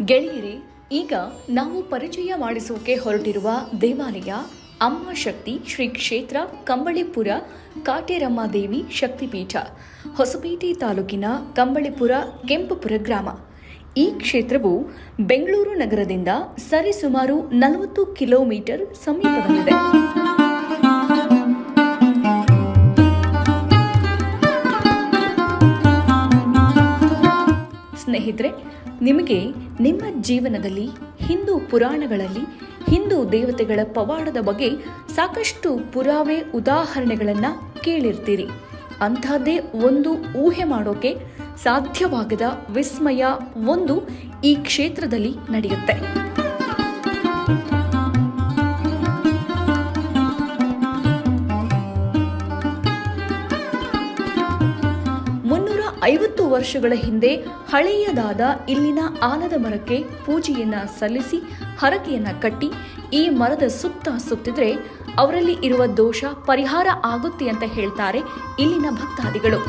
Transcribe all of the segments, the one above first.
ಗೆಳೆಯರೇ ಈಗ ನಾವು ಪರಿಚಯ ಮಾಡಿಸೋಕೆ ಹೊರಟಿರುವ ದೇವಾಲಯ ಅಮ್ಮ ಶಕ್ತಿ ಶ್ರೀ ಕ್ಷೇತ್ರ ಕಂಬಳಿಪುರ ಕಾಟೇರಮ್ಮ ದೇವಿ ಶಕ್ತಿಪೀಠ ಹೊಸಪೇಟೆ ತಾಲೂಕಿನ ಕಂಬಳಿಪುರ ಕೆಂಪುಪುರ ಗ್ರಾಮ ಈ ಕ್ಷೇತ್ರವು ಬೆಂಗಳೂರು ನಗರದಿಂದ ಸರಿಸುಮಾರು ನಲವತ್ತು ಕಿಲೋಮೀಟರ್ ಸಮೀಪದಲ್ಲಿದೆ ಸ್ನೇಹಿತರೆ ನಿಮಗೆ ನಿಮ್ಮ ಜೀವನದಲ್ಲಿ ಹಿಂದೂ ಪುರಾಣಗಳಲ್ಲಿ ಹಿಂದೂ ದೇವತೆಗಳ ಪವಾಡದ ಬಗ್ಗೆ ಸಾಕಷ್ಟು ಪುರಾವೆ ಉದಾಹರಣೆಗಳನ್ನು ಕೇಳಿರ್ತೀರಿ ಅಂಥದ್ದೇ ಒಂದು ಊಹೆ ಮಾಡೋಕೆ ಸಾಧ್ಯವಾಗದ ವಿಸ್ಮಯ ಒಂದು ಈ ಕ್ಷೇತ್ರದಲ್ಲಿ ನಡೆಯುತ್ತೆ ಮುನ್ನೂರ ಐವತ್ತು ವರ್ಷಗಳ ಹಿಂದೆ ಹಳೆಯದಾದ ಇಲ್ಲಿನ ಆಲದ ಮರಕ್ಕೆ ಪೂಜೆಯನ್ನ ಸಲ್ಲಿಸಿ ಹರಕೆಯನ್ನ ಕಟ್ಟಿ ಈ ಮರದ ಸುತ್ತ ಸುತ್ತಿದ್ರೆ ಅವರಲ್ಲಿ ಇರುವ ದೋಷ ಪರಿಹಾರ ಆಗುತ್ತೆ ಅಂತ ಹೇಳ್ತಾರೆ ಇಲ್ಲಿನ ಭಕ್ತಾದಿಗಳು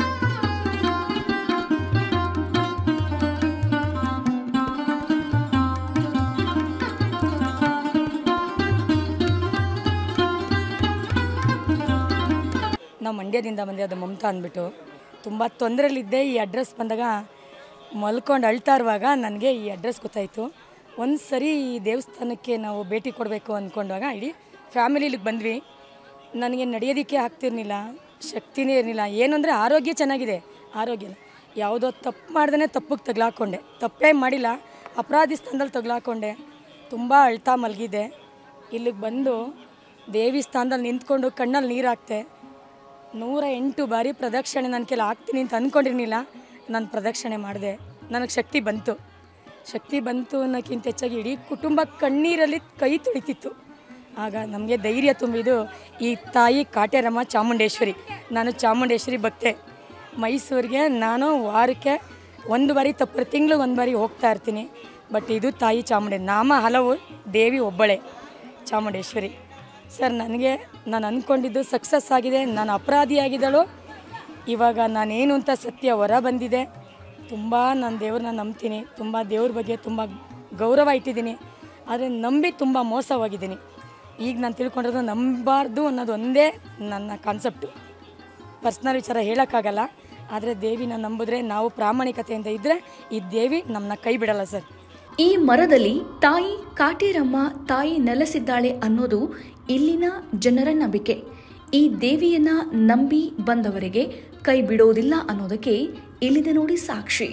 ನಾವು ಮಂಡ್ಯದಿಂದ ಬಂದಿರೋದು ಮಮತಾ ಅಂದ್ಬಿಟ್ಟು ತುಂಬ ತೊಂದರೆಲಿದ್ದೆ ಈ ಅಡ್ರೆಸ್ ಬಂದಾಗ ಮಲ್ಕೊಂಡು ಅಳ್ತಾ ಇರುವಾಗ ನನಗೆ ಈ ಅಡ್ರೆಸ್ ಗೊತ್ತಾಯಿತು ಒಂದು ಸರಿ ಈ ದೇವಸ್ಥಾನಕ್ಕೆ ನಾವು ಭೇಟಿ ಕೊಡಬೇಕು ಅಂದ್ಕೊಂಡಾಗ ಇಡೀ ಫ್ಯಾಮಿಲಿ ಇಲ್ಲಿಗೆ ಬಂದ್ವಿ ನನಗೆ ನಡೆಯೋದಕ್ಕೆ ಆಗ್ತಿರ್ಲಿಲ್ಲ ಶಕ್ತಿನೇ ಇರಲಿಲ್ಲ ಏನು ಅಂದರೆ ಆರೋಗ್ಯ ಚೆನ್ನಾಗಿದೆ ಆರೋಗ್ಯ ಯಾವುದೋ ತಪ್ಪು ಮಾಡ್ದೇ ತಪ್ಪಿಗೆ ತಗ್ಲಾಕೊಂಡೆ ತಪ್ಪೇ ಮಾಡಿಲ್ಲ ಅಪರಾಧಿ ಸ್ಥಾನದಲ್ಲಿ ತಗ್ಲಾಕೊಂಡೆ ತುಂಬ ಅಳ್ತಾ ಮಲಗಿದೆ ಇಲ್ಲಿಗೆ ಬಂದು ದೇವಿ ಸ್ಥಾನದಲ್ಲಿ ನಿಂತ್ಕೊಂಡು ಕಣ್ಣಲ್ಲಿ ನೀರು ಹಾಕ್ತೆ ನೂರ ಎಂಟು ಬಾರಿ ಪ್ರದಕ್ಷಿಣೆ ನನ್ನ ಕೆಲ ಆಗ್ತೀನಿ ಅಂತ ಅಂದ್ಕೊಂಡಿರ್ಲಿಲ್ಲ ನಾನು ಪ್ರದಕ್ಷಿಣೆ ಮಾಡಿದೆ ನನಗೆ ಶಕ್ತಿ ಬಂತು ಶಕ್ತಿ ಬಂತು ಅನ್ನೋಕ್ಕಿಂತ ಹೆಚ್ಚಾಗಿ ಇಡೀ ಕುಟುಂಬ ಕಣ್ಣೀರಲ್ಲಿ ಕೈ ತುಳಿತಿತ್ತು ಆಗ ನಮಗೆ ಧೈರ್ಯ ತುಂಬಿದು ಈ ತಾಯಿ ಕಾಟೇರಮ್ಮ ಚಾಮುಂಡೇಶ್ವರಿ ನಾನು ಚಾಮುಂಡೇಶ್ವರಿ ಭಕ್ತೆ ಮೈಸೂರಿಗೆ ನಾನು ವಾರಕ್ಕೆ ಒಂದು ಬಾರಿ ತಪ್ಪು ತಿಂಗಳು ಒಂದು ಬಾರಿ ಹೋಗ್ತಾ ಇರ್ತೀನಿ ಬಟ್ ಇದು ತಾಯಿ ಚಾಮುಂಡಿ ನಾಮ ಹಲವು ದೇವಿ ಒಬ್ಬಳೆ ಚಾಮುಂಡೇಶ್ವರಿ ಸರ್ ನನಗೆ ನಾನು ಅಂದ್ಕೊಂಡಿದ್ದು ಸಕ್ಸಸ್ ಆಗಿದೆ ನಾನು ಅಪರಾಧಿಯಾಗಿದ್ದಳು ಇವಾಗ ನಾನೇನು ಅಂತ ಸತ್ಯ ಹೊರ ಬಂದಿದೆ ತುಂಬ ನಾನು ದೇವ್ರನ್ನ ನಂಬ್ತೀನಿ ತುಂಬ ದೇವ್ರ ಬಗ್ಗೆ ತುಂಬ ಗೌರವ ಇಟ್ಟಿದ್ದೀನಿ ಆದರೆ ನಂಬಿ ತುಂಬ ಮೋಸ ಹೋಗಿದ್ದೀನಿ ಈಗ ನಾನು ತಿಳ್ಕೊಂಡಿರೋದು ನಂಬಾರ್ದು ಅನ್ನೋದು ಒಂದೇ ನನ್ನ ಕಾನ್ಸೆಪ್ಟು ಪರ್ಸ್ನಲ್ ವಿಚಾರ ಹೇಳೋಕ್ಕಾಗಲ್ಲ ಆದರೆ ದೇವಿನ ನಂಬಿದ್ರೆ ನಾವು ಪ್ರಾಮಾಣಿಕತೆಯಿಂದ ಇದ್ದರೆ ಈ ದೇವಿ ನಮ್ಮನ್ನ ಕೈ ಬಿಡಲ್ಲ ಸರ್ ಈ ಮರದಲ್ಲಿ ತಾಯಿ ಕಾಟೇರಮ್ಮ ತಾಯಿ ನೆಲೆಸಿದ್ದಾಳೆ ಅನ್ನೋದು ಇಲ್ಲಿನ ಜನರ ನಂಬಿಕೆ ಈ ದೇವಿಯನ್ನ ನಂಬಿ ಬಂದವರಿಗೆ ಕೈ ಬಿಡೋದಿಲ್ಲ ಅನ್ನೋದಕ್ಕೆ ಇಲ್ಲಿದೆ ನೋಡಿ ಸಾಕ್ಷಿ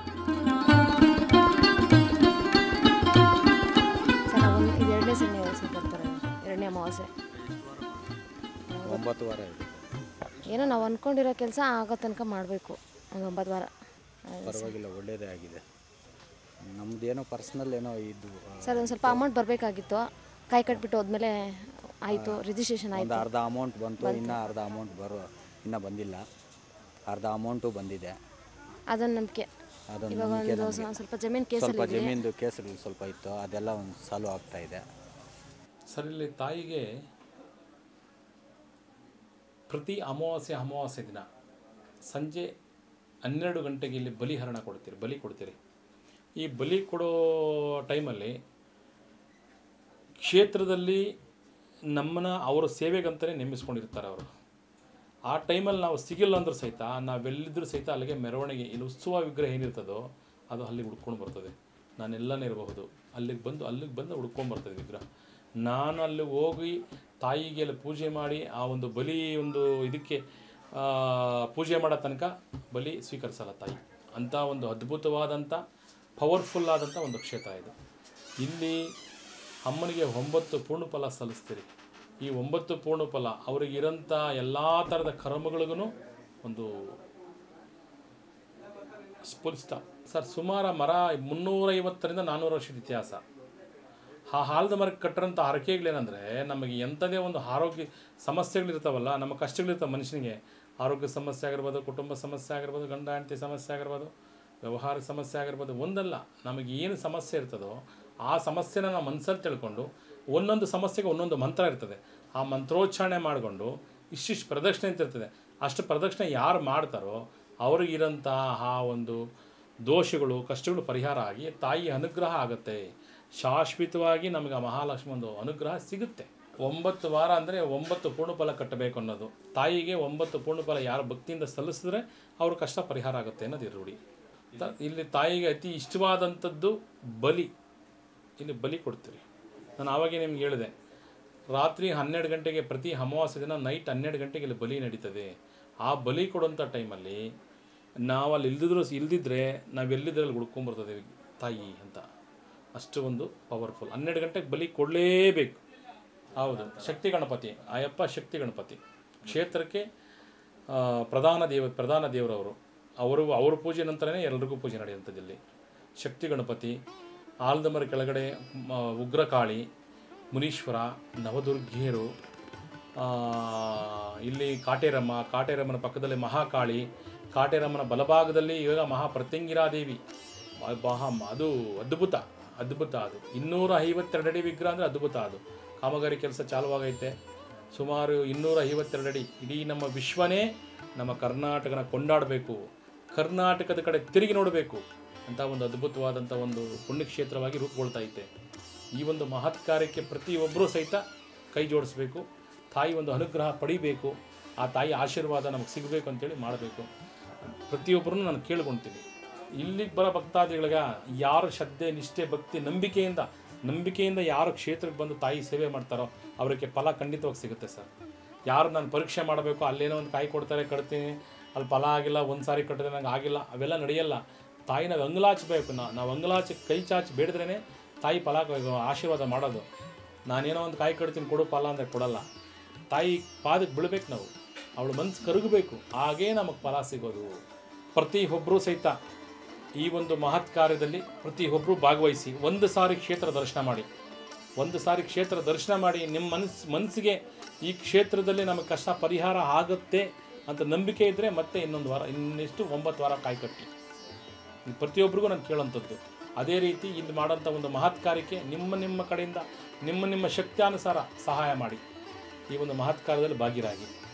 ಸರ್ ನಾವು ಒಂದು ಇದು ಎರಡನೇ ಸಣ್ಣ ಅಮಾವಾಸ್ಯೆ ಬರ್ತಾರೆ ಎರಡನೇ ಅಮಾವಾಸ್ಯೆ ಒಂಬತ್ತು ವಾರ ಇದೆ ಏನೋ ನಾವು ಅಂದ್ಕೊಂಡಿರೋ ಕೆಲಸ ಆಗೋ ತನಕ ಮಾಡಬೇಕು ಒಂದು ಒಂಬತ್ತು ವಾರ ಪರವಾಗಿಲ್ಲ ಒಳ್ಳೇದೇ ಆಗಿದೆ ನಮ್ಮದೇನೋ ಪರ್ಸ್ನಲ್ ಏನೋ ಇದು ಸರ್ ಒಂದು ಸ್ವಲ್ಪ ಅಮೌಂಟ್ ಬರಬೇಕಾಗಿತ್ತು ಕಾಯಿ ಕಟ್ಬಿಟ್ಟು ಹೋದ್ಮೇಲೆ ಆಯಿತು ರಿಜಿಸ್ಟ್ರೇಷನ್ ಒಂದು ಆಯಿತು ಅರ್ಧ ಅಮೌಂಟ್ ಬಂತು ಇನ್ನೂ ಅರ್ಧ ಅಮೌಂಟ್ ಬರೋ ಇನ್ನೂ ಬಂದಿಲ್ಲ ಅರ್ಧ ಅಮೌಂಟು ಬಂದಿದೆ ಅದೊಂದು ನಂಬಿಕೆ ಅದೊಂದು ಇವಾಗ ನಂಬಿಕೆ ಒಂದು ನಮಗೆ. ಸ್ವಲ್ಪ ಜಮೀನು ಸ್ವಲ್ಪ ಕೇಸಲ್ಲಿ ಜಮೀನ್ದು ಕೇಸುಗಳು ಸ್ವಲ್ಪ ಇತ್ತು ಅದೆಲ್ಲ ಒಂದು ಸಾಲ್ವ್ ಆಗ್ತಾ ಇದೆ ಸರ್ ಇಲ್ಲಿ ತಾಯಿಗೆ ಪ್ರತಿ ಅಮಾವಾಸ್ಯೆ ಅಮಾವಾಸ್ಯೆ ದಿನ ಸಂಜೆ ಹನ್ನೆರಡು ಗಂಟೆಗೆ ಇಲ್ಲಿ ಬಲಿಹರಣ ಕೊಡ್ತೀರಿ ಬಲಿ ಕೊಡ್ತೀರಿ ಈ ಬಲಿ ಕೊಡೋ ಟೈಮಲ್ಲಿ ಕ್ಷೇತ್ರದಲ್ಲಿ ನಮ್ಮನ್ನ ಅವರ ಸೇವೆಗಂತಲೇ ನೇಮಿಸ್ಕೊಂಡಿರ್ತಾರೆ ಅವರು ಆ ಟೈಮಲ್ಲಿ ನಾವು ಸಿಗಿಲ್ಲ ಅಂದ್ರೂ ಸಹಿತ ನಾವೆಲ್ಲಿದ್ದರೂ ಸಹಿತ ಅಲ್ಲಿಗೆ ಮೆರವಣಿಗೆ ಇಲ್ಲಿ ಉತ್ಸವ ವಿಗ್ರಹ ಏನಿರ್ತದೋ ಅದು ಅಲ್ಲಿಗೆ ಹುಡ್ಕೊಂಡು ಬರ್ತದೆ ನಾನೆಲ್ಲನೇ ಇರಬಹುದು ಅಲ್ಲಿಗೆ ಬಂದು ಅಲ್ಲಿಗೆ ಬಂದು ಹುಡ್ಕೊಂಡು ಬರ್ತದೆ ವಿಗ್ರಹ ನಾನು ಅಲ್ಲಿ ಹೋಗಿ ತಾಯಿಗೆ ಅಲ್ಲಿ ಪೂಜೆ ಮಾಡಿ ಆ ಒಂದು ಬಲಿ ಒಂದು ಇದಕ್ಕೆ ಆ, ಪೂಜೆ ಮಾಡೋ ತನಕ ಬಲಿ ಸ್ವೀಕರಿಸಲ್ಲ ತಾಯಿ ಅಂಥ ಒಂದು ಅದ್ಭುತವಾದಂಥ ಪವರ್ಫುಲ್ ಆದಂಥ ಒಂದು ಕ್ಷೇತ್ರ ಇದು ಇಲ್ಲಿ ಅಮ್ಮನಿಗೆ ಒಂಬತ್ತು ಪೂರ್ಣಫಲ ಸಲ್ಲಿಸ್ತೀರಿ ಈ ಒಂಬತ್ತು ಪೂರ್ಣಫಲ ಅವರಿಗಿರೋಂಥ ಎಲ್ಲ ಥರದ ಕರ್ಮಗಳಿಗೂ ಒಂದು ಫುಲ್ ಸ್ಟಾಪ್ ಸರ್ ಸುಮಾರು ಮರ ಮುನ್ನೂರೈವತ್ತರಿಂದ ನಾನ್ನೂರು ವರ್ಷದ ಇತಿಹಾಸ ಆ ಹಾಲದ ಮರಕ್ಕೆ ಕಟ್ಟಿರೋಂಥ ಹರಕೆಗಳೇನೆಂದರೆ ನಮಗೆ ಎಂಥದೇ ಒಂದು ಆರೋಗ್ಯ ಸಮಸ್ಯೆಗಳಿರ್ತಾವಲ್ಲ ನಮ್ಮ ಕಷ್ಟಗಳಿರ್ತಾವೆ ಮನುಷ್ಯನಿಗೆ ಆರೋಗ್ಯ ಸಮಸ್ಯೆ ಆಗಿರ್ಬೋದು ಕುಟುಂಬ ಸಮಸ್ಯೆ ಆಗಿರ್ಬೋದು ಗಂಡ ಹೆಂಡತಿ ಸಮಸ್ಯೆ ಆಗಿರ್ಬೋದು ವ್ಯವಹಾರ ಸಮಸ್ಯೆ ಆಗಿರ್ಬೋದು ಒಂದಲ್ಲ ನಮಗೆ ಏನು ಸಮಸ್ಯೆ ಇರ್ತದೋ ಆ ಸಮಸ್ಯೆನ ನಾವು ಮನಸ್ಸಲ್ಲಿ ತಿಳ್ಕೊಂಡು ಒಂದೊಂದು ಸಮಸ್ಯೆಗೆ ಒಂದೊಂದು ಮಂತ್ರ ಇರ್ತದೆ ಆ ಮಂತ್ರೋಚ್ಚಾರಣೆ ಮಾಡಿಕೊಂಡು ಇಷ್ಟಿಷ್ಟು ಪ್ರದಕ್ಷಿಣೆ ಅಂತ ಇರ್ತದೆ ಅಷ್ಟು ಪ್ರದಕ್ಷಿಣೆ ಯಾರು ಮಾಡ್ತಾರೋ ಅವ್ರಿಗಿರೋಂಥ ಆ ಒಂದು ದೋಷಗಳು ಕಷ್ಟಗಳು ಪರಿಹಾರ ಆಗಿ ತಾಯಿ ಅನುಗ್ರಹ ಆಗುತ್ತೆ ಶಾಶ್ವತವಾಗಿ ನಮಗೆ ಆ ಮಹಾಲಕ್ಷ್ಮಿ ಒಂದು ಅನುಗ್ರಹ ಸಿಗುತ್ತೆ ಒಂಬತ್ತು ವಾರ ಅಂದರೆ ಒಂಬತ್ತು ಪೂರ್ಣಫಲ ಕಟ್ಟಬೇಕು ಅನ್ನೋದು ತಾಯಿಗೆ ಒಂಬತ್ತು ಪೂರ್ಣಫಲ ಯಾರು ಭಕ್ತಿಯಿಂದ ಸಲ್ಲಿಸಿದ್ರೆ ಅವ್ರ ಕಷ್ಟ ಪರಿಹಾರ ಆಗುತ್ತೆ ಅನ್ನೋದು ಇದು ರೂಢಿ ತ- ಇಲ್ಲಿ ತಾಯಿಗೆ ಅತಿ ಇಷ್ಟವಾದಂಥದ್ದು ಬಲಿ ಇಲ್ಲಿ ಬಲಿ ಕೊಡ್ತೀರಿ ನಾನು ಆವಾಗೇ ನಿಮ್ಗೆ ಹೇಳಿದೆ ರಾತ್ರಿ ಹನ್ನೆರಡು ಗಂಟೆಗೆ ಪ್ರತಿ ಅಮಾವಾಸ್ಯ ದಿನ ನೈಟ್ ಹನ್ನೆರಡು ಗಂಟೆಗೆ ಇಲ್ಲಿ ಬಲಿ ನಡೀತದೆ ಆ ಬಲಿ ಕೊಡುವಂಥ ಟೈಮಲ್ಲಿ ನಾವು ಅಲ್ಲಿ ಇಲ್ದಿದ್ರು ಇಲ್ದಿದ್ರೆ ನಾವೆಲ್ಲಿದ್ರಲ್ಲಿ ಹುಡ್ಕೊಂಬರ್ತದೆ ತಾಯಿ ಅಂತ ಅಷ್ಟು ಒಂದು ಪವರ್ಫುಲ್ ಹನ್ನೆರಡು ಗಂಟೆಗೆ ಬಲಿ ಕೊಡಲೇಬೇಕು ಹೌದು ಶಕ್ತಿ ಗಣಪತಿ ಅಯ್ಯಪ್ಪ ಶಕ್ತಿ ಗಣಪತಿ ಕ್ಷೇತ್ರಕ್ಕೆ ಆ, ಪ್ರಧಾನ ದೇವ ಪ್ರಧಾನ ದೇವರವರು ಅವರು ಅವ್ರ ಪೂಜೆ ನಂತರನೇ ಎಲ್ರಿಗೂ ಪೂಜೆ ನಡೆಯುವಂಥದ್ದು ಇಲ್ಲಿ ಶಕ್ತಿ ಗಣಪತಿ ಆಲದ ಮರ ಕೆಳಗಡೆ ಮ, ಉಗ್ರಕಾಳಿ ಮುನೀಶ್ವರ ನವದುರ್ಗಿಯರು ಆ, ಇಲ್ಲಿ ಕಾಟೇರಮ್ಮ ಕಾಟೇರಮ್ಮನ ಪಕ್ಕದಲ್ಲಿ ಮಹಾಕಾಳಿ ಕಾಟೇರಮ್ಮನ ಬಲಭಾಗದಲ್ಲಿ ಇವಾಗ ಮಹಾ ಪ್ರತ್ಯಂಗಿರಾದೇವಿ ಮ- ಮಹಾ ಅದು ಅದ್ಭುತ ಅದ್ಭುತ ಅದು ಇನ್ನೂರ ಐವತ್ತೆರಡು ಅಡಿ ವಿಗ್ರಹ ಅಂದರೆ ಅದ್ಭುತ ಅದು ಕಾಮಗಾರಿ ಕೆಲಸ ಚಾಲುವಾಗೈತೆ ಸುಮಾರು ಇನ್ನೂರ ಐವತ್ತೆರಡು ಅಡಿ ಇಡೀ ನಮ್ಮ ವಿಶ್ವನೇ ನಮ್ಮ ಕರ್ನಾಟಕನ ಕೊಂಡಾಡಬೇಕು ಕರ್ನಾಟಕದ ಕಡೆ ತಿರುಗಿ ನೋಡಬೇಕು ಅಂತ ಒಂದು ಅದ್ಭುತವಾದಂಥ ಒಂದು ಪುಣ್ಯಕ್ಷೇತ್ರವಾಗಿ ರೂಪುಗೊಳ್ತಾ ಐತೆ ಈ ಒಂದು ಮಹತ್ ಕಾರ್ಯಕ್ಕೆ ಪ್ರತಿಯೊಬ್ಬರೂ ಸಹಿತ ಕೈ ಜೋಡಿಸ್ಬೇಕು ತಾಯಿ ಒಂದು ಅನುಗ್ರಹ ಪಡಿಬೇಕು ಆ ತಾಯಿ ಆಶೀರ್ವಾದ ನಮಗೆ ಸಿಗಬೇಕು ಅಂತೇಳಿ ಮಾಡಬೇಕು ಪ್ರತಿಯೊಬ್ಬರನ್ನು ನಾನು ಕೇಳ್ಕೊಳ್ತೀನಿ ಇಲ್ಲಿಗೆ ಬರೋ ಭಕ್ತಾದಿಗಳಿಗೆ ಯಾರು ಶ್ರದ್ಧೆ ನಿಷ್ಠೆ ಭಕ್ತಿ ನಂಬಿಕೆಯಿಂದ ನಂಬಿಕೆಯಿಂದ ಯಾರು ಕ್ಷೇತ್ರಕ್ಕೆ ಬಂದು ತಾಯಿ ಸೇವೆ ಮಾಡ್ತಾರೋ ಅವರಿಗೆ ಫಲ ಖಂಡಿತವಾಗಿ ಸಿಗುತ್ತೆ ಸರ್ ಯಾರು ನಾನು ಪರೀಕ್ಷೆ ಮಾಡಬೇಕು ಅಲ್ಲೇನೋ ಒಂದು ಕಾಯಿ ಕೊಡ್ತಾರೆ ಕಟ್ತೀನಿ ಅಲ್ಲಿ ಫಲ ಆಗಿಲ್ಲ ಒಂದು ಸಾರಿ ಕಟ್ಟಿದ್ರೆ ನಂಗೆ ಆಗಿಲ್ಲ ಅವೆಲ್ಲ ನಡೆಯಲ್ಲ ತಾಯಿನ ಅಂಗಲಾಚಬೇಕು ನಾ ನಾವು ಅಂಗಲಾಚಿ ಕೈ ಚಾಚಿ ಬೇಡಿದ್ರೇ ತಾಯಿ ಫಲ ಆಶೀರ್ವಾದ ಮಾಡೋದು ನಾನೇನೋ ಒಂದು ಕಾಯಿ ಕಟ್ತೀನಿ ಕೊಡು ಫಲ ಅಂದರೆ ಕೊಡಲ್ಲ ತಾಯಿ ಪಾದಕ್ಕೆ ಬೀಳ್ಬೇಕು ನಾವು ಅವಳು ಮನಸ್ಸು ಕರಗಬೇಕು ಹಾಗೇ ನಮಗೆ ಫಲ ಸಿಗೋದು ಪ್ರತಿಯೊಬ್ಬರೂ ಸಹಿತ ಈ ಒಂದು ಮಹತ್ ಕಾರ್ಯದಲ್ಲಿ ಪ್ರತಿಯೊಬ್ಬರು ಭಾಗವಹಿಸಿ ಒಂದು ಸಾರಿ ಕ್ಷೇತ್ರ ದರ್ಶನ ಮಾಡಿ ಒಂದು ಸಾರಿ ಕ್ಷೇತ್ರ ದರ್ಶನ ಮಾಡಿ ನಿಮ್ಮ ಮನಸ್ಸು ಮನಸ್ಸಿಗೆ ಈ ಕ್ಷೇತ್ರದಲ್ಲಿ ನಮಗೆ ಕಷ್ಟ ಪರಿಹಾರ ಆಗುತ್ತೆ ಅಂತ ನಂಬಿಕೆ ಇದ್ದರೆ ಮತ್ತೆ ಇನ್ನೊಂದು ವಾರ ಇನ್ನೆಷ್ಟು ಒಂಬತ್ತು ವಾರ ಕಾಯ್ಕಟ್ಟಿ ಇದು ಪ್ರತಿಯೊಬ್ಬರಿಗೂ ನಾನು ಕೇಳೋಂಥದ್ದು ಅದೇ ರೀತಿ ಇಲ್ಲಿ ಮಾಡೋಂಥ ಒಂದು ಮಹತ್ ಕಾರ್ಯಕ್ಕೆ ನಿಮ್ಮ ನಿಮ್ಮ ಕಡೆಯಿಂದ ನಿಮ್ಮ ನಿಮ್ಮ ಶಕ್ತ್ಯಾನುಸಾರ ಸಹಾಯ ಮಾಡಿ ಈ ಒಂದು ಮಹತ್ ಕಾರ್ಯದಲ್ಲಿ ಭಾಗಿರಾಗಿ